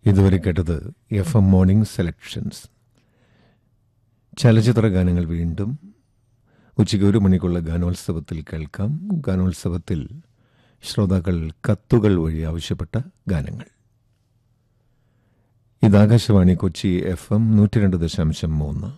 ഇതുവരെ കേട്ടത് F M morning selections ചലച്ചിത്ര ഗാനങ്ങൾ വീണ്ടും ഉച്ചയ്ക്ക് ഒരു മണിക്കുള്ള ഗാനോത്സവത്തിൽ കേൾക്കാം ഗാനോത്സവത്തിൽ ശ്രോതാക്കൾ കത്തുകൾ വഴി ആവശ്യപ്പെട്ട ഗാനങ്ങൾ ഇത് ആകാശവാണി കൊച്ചി എഫ് എം നൂറ്റി രണ്ട് ദശാംശം മൂന്ന്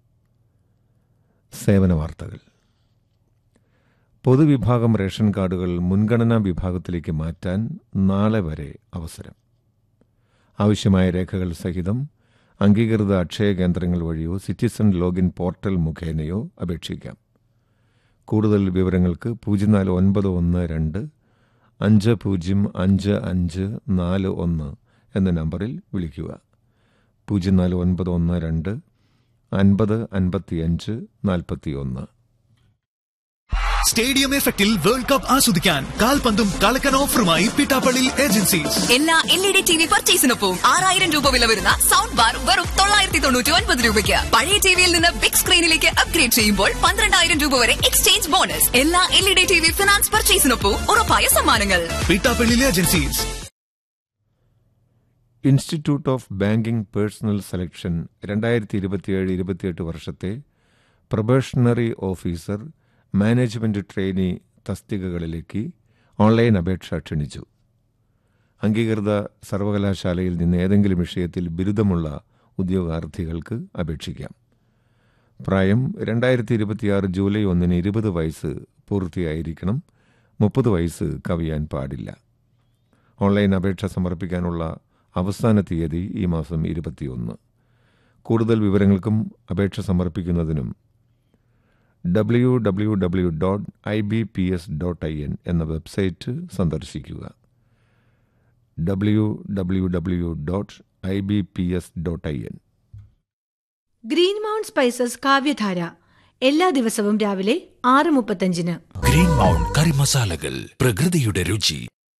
സേവന വാർത്തകൾ പൊതുവിഭാഗം റേഷൻ കാർഡുകൾ മുൻഗണനാ വിഭാഗത്തിലേക്ക് മാറ്റാൻ നാളെ വരെ അവസരം ആവശ്യമായ രേഖകൾ സഹിതം അംഗീകൃത അക്ഷയ കേന്ദ്രങ്ങൾ വഴിയോ സിറ്റിസൺ ലോഗിൻ പോർട്ടൽ മുഖേനയോ അപേക്ഷിക്കാം കൂടുതൽ വിവരങ്ങൾക്ക് പൂജ്യം നാല് ഒൻപത് ഒന്ന് രണ്ട് അഞ്ച് പൂജ്യം അഞ്ച് അഞ്ച് നാല് ഒന്ന് എന്ന നമ്പറിൽ വിളിക്കുക പൂജ്യം നാല് ഒൻപത് ഒന്ന് രണ്ട് അൻപത് അൻപത്തിയഞ്ച് നാൽപ്പത്തി ഒന്ന് സ്റ്റേഡിയം എഫക്റ്റിൽ വേൾഡ് കപ്പ് ആസ്വദിക്കാൻ കാൽപന്തും കളക്കൻ ഓഫറുമായി പിട്ടാപ്പള്ളി ഏജൻസീസ് എല്ലാ L E D T V പർച്ചേസിനൊപ്പം ആറായിരം രൂപ വില വരുന്ന സൗണ്ട് ബാർ വെറും തൊള്ളായിരത്തി തൊണ്ണൂറ്റി ഒൻപത് രൂപയ്ക്ക് പഴയ ടിവിയിൽ നിന്ന് ബിഗ് സ്ക്രീനിലേക്ക് അപ്ഗ്രേഡ് ചെയ്യുമ്പോൾ പന്ത്രണ്ടായിരം രൂപ വരെ എക്സ്ചേഞ്ച് ബോണസ് എല്ലാ L E D T V finance പർച്ചേസിനൊപ്പം ഉറപ്പായ സമ്മാനങ്ങൾ Pittappillil agencies institute of banking personnel selection രണ്ടായിരത്തി ഇരുപത്തിയേഴ് ഇരുപത്തിയെട്ട് വർഷത്തെ പ്രൊബേഷണറി ഓഫീസർ മാനേജ്മെന്റ് ട്രെയിനി തസ്തികകളിലേക്ക് ഓൺലൈൻ അപേക്ഷ ക്ഷണിച്ചു അംഗീകൃത സർവകലാശാലയിൽ നിന്ന് ഏതെങ്കിലും വിഷയത്തിൽ ബിരുദമുള്ള ഉദ്യോഗാർത്ഥികൾക്ക് അപേക്ഷിക്കാം പ്രായം രണ്ടായിരത്തി ഇരുപത്തിയാറ് ജൂലൈ ഒന്നിന് ഇരുപത് വയസ്സ് പൂർത്തിയായിരിക്കണം മുപ്പത് വയസ്സ് കവിയാൻ പാടില്ല ഓൺലൈൻ അപേക്ഷ സമർപ്പിക്കാനുള്ള അവസാന തീയതി ഈ മാസം ഇരുപത്തിയൊന്ന് കൂടുതൽ വിവരങ്ങൾക്കും അപേക്ഷ സമർപ്പിക്കുന്നതിനും W W W dot I B P S dot I N എന്ന വെബ്സൈറ്റ് സന്ദർശിക്കുക W W W dot I B P S dot I N Green Mount Spices Kavyadhara എല്ലാ ദിവസവും രാവിലെ ആറ് മുപ്പത്തഞ്ചിന് ഗ്രീൻ മൗണ്ട് കറി മസാലകൾ പ്രകൃതിയുടെ രുചി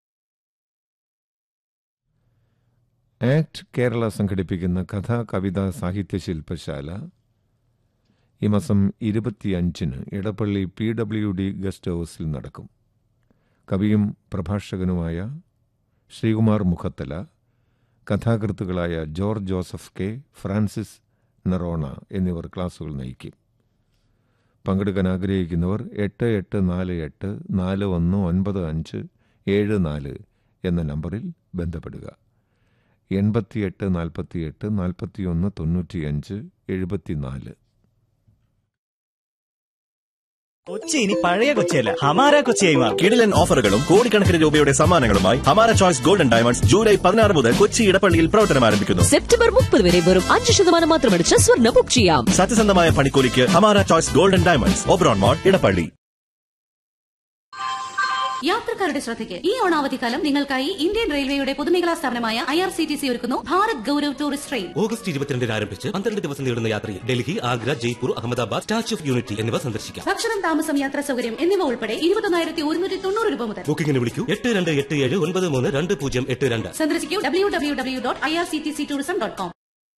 ആക്ട് കേരള സംഘടിപ്പിക്കുന്ന കഥാ കവിത സാഹിത്യ ശില്പശാല ഈ മാസം ഇരുപത്തിയഞ്ചിന് Edappally P W D guest ഹൗസിൽ നടക്കും കവിയും പ്രഭാഷകനുമായ ശ്രീകുമാർ മുഖത്തല കഥാകൃത്തുക്കളായ George Joseph K Francis Noronha എന്നിവർ ക്ലാസുകൾ നയിക്കും പങ്കെടുക്കാൻ ആഗ്രഹിക്കുന്നവർ എട്ട് എട്ട് നാല് എട്ട് നാല് ഒന്ന് ഒൻപത് അഞ്ച് ഏഴ് നാല് എന്ന നമ്പറിൽ ബന്ധപ്പെടുക എൺപത്തിയെട്ട് നാൽപ്പത്തിയെട്ട് നാൽപ്പത്തിയൊന്ന് തൊണ്ണൂറ്റിയഞ്ച് എഴുപത്തിനാല് കൊച്ചി ഇനി പഴയ കൊച്ചിയല്ല ഹമാര കൊച്ചിയായി മാറും കിടിലൻ ഓഫറുകളും കോടിക്കണക്കിന് രൂപയുടെ സമ്മാനങ്ങളുമായി ഹമാര ചോയ്സ് ഗോൾഡൻ ഡയമണ്ട്സ് ജൂലൈ പതിനാറ് മുതൽ കൊച്ചി ഇടപ്പള്ളിയിൽ പ്രവർത്തനം ആരംഭിക്കുന്നു സെപ്റ്റംബർ മുപ്പത് വരെ വെറും അഞ്ച് ശതമാനം മാത്രം അടിച്ച് സ്വർണ്ണ ബുക്ക് ചെയ്യാം സത്യസന്ധമായ പണിക്കൂലിക്ക് Hamara choice Golden Diamonds Oberon mall Edappally യാത്രക്കാരുടെ ശ്രദ്ധയ്ക്ക് ഈ ഓണാവധിക്കാലം നിങ്ങൾക്കായി ഇന്ത്യൻ റെയിൽവേയുടെ പൊതുമേഖലാ സ്ഥാപനമായ I R C T C ഒരുക്കുന്നു Bharat Gaurav tourist train August ഇരുപത്തിരണ്ടിന് ആരംഭിച്ച് പന്ത്രണ്ട് ദിവസം നീളുന്ന യാത്രയിൽ Delhi Agra Jaipur Ahmedabad Statue of Unity എന്നിവ സന്ദർശിക്കാം ഭക്ഷണം താമസം യാത്രാ സൗകര്യം എന്നിവ ഉൾപ്പെടെ ഇരുപത്തൊന്നായിരത്തി ഒരുന്നൂറ്റി തൊണ്ണൂറ് രൂപ മുതൽ ബുക്കിംഗിന് വിളിക്കൂ എട്ട് രണ്ട് എട്ട് ഏഴ് ഒൻപത് മൂന്ന് രണ്ട് പൂജ്യം എട്ട് രണ്ട് സന്ദർശിക്കൂ W W W dot I R C T C tourism dot com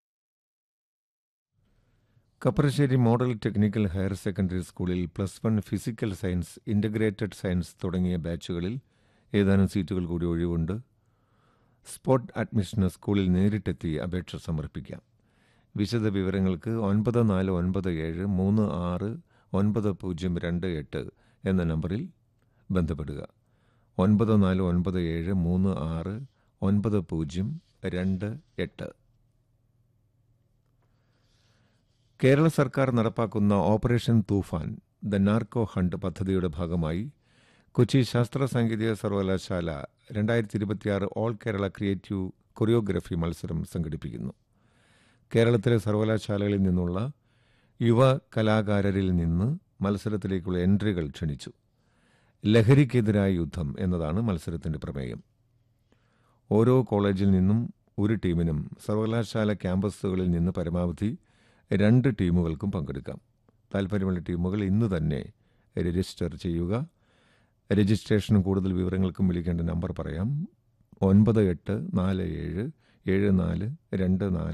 Kaprassery model technical higher secondary സ്കൂളിൽ plus one physical science integrated science തുടങ്ങിയ ബാച്ചുകളിൽ ഏതാനും സീറ്റുകൾ കൂടി ഒഴിവുണ്ട് സ്പോട്ട് അഡ്മിഷന് സ്കൂളിൽ നേരിട്ടെത്തി അപേക്ഷ സമർപ്പിക്കാം വിശദ വിവരങ്ങൾക്ക് ഒൻപത് നാല് ഒൻപത് ഏഴ് മൂന്ന് ആറ് ഒൻപത് പൂജ്യം രണ്ട് എട്ട് എന്ന നമ്പറിൽ ബന്ധപ്പെടുക ഒൻപത് നാല് ഒൻപത് ഏഴ് മൂന്ന് ആറ് ഒൻപത് പൂജ്യം രണ്ട് എട്ട് കേരള സർക്കാർ നടപ്പാക്കുന്ന operation Toofan the narco hunt പദ്ധതിയുടെ ഭാഗമായി കൊച്ചി ശാസ്ത്ര സാങ്കേതിക സർവകലാശാല രണ്ടായിരത്തി ഇരുപത്തിയാറ് ഓൾ കേരള ക്രിയേറ്റീവ് കൊറിയോഗ്രഫി മത്സരം സംഘടിപ്പിക്കുന്നു കേരളത്തിലെ സർവകലാശാലകളിൽ നിന്നുള്ള യുവ കലാകാരരിൽ നിന്ന് മത്സരത്തിലേക്കുള്ള എൻട്രികൾ ക്ഷണിച്ചു ലഹരിക്കെതിരായ യുദ്ധം എന്നതാണ് മത്സരത്തിന്റെ പ്രമേയം ഓരോ കോളേജിൽ നിന്നും ഒരു ടീമിനും സർവകലാശാല ക്യാമ്പസുകളിൽ നിന്ന് പരമാവധി രണ്ട് ടീമുകൾക്കും പങ്കെടുക്കാം താൽപ്പര്യമുള്ള ടീമുകൾ ഇന്ന് തന്നെ രജിസ്റ്റർ ചെയ്യുക രജിസ്ട്രേഷനും കൂടുതൽ വിവരങ്ങൾക്കും വിളിക്കേണ്ട നമ്പർ പറയാം ഒൻപത് എട്ട് നാല് ഏഴ് ഏഴ് നാല് രണ്ട് നാല്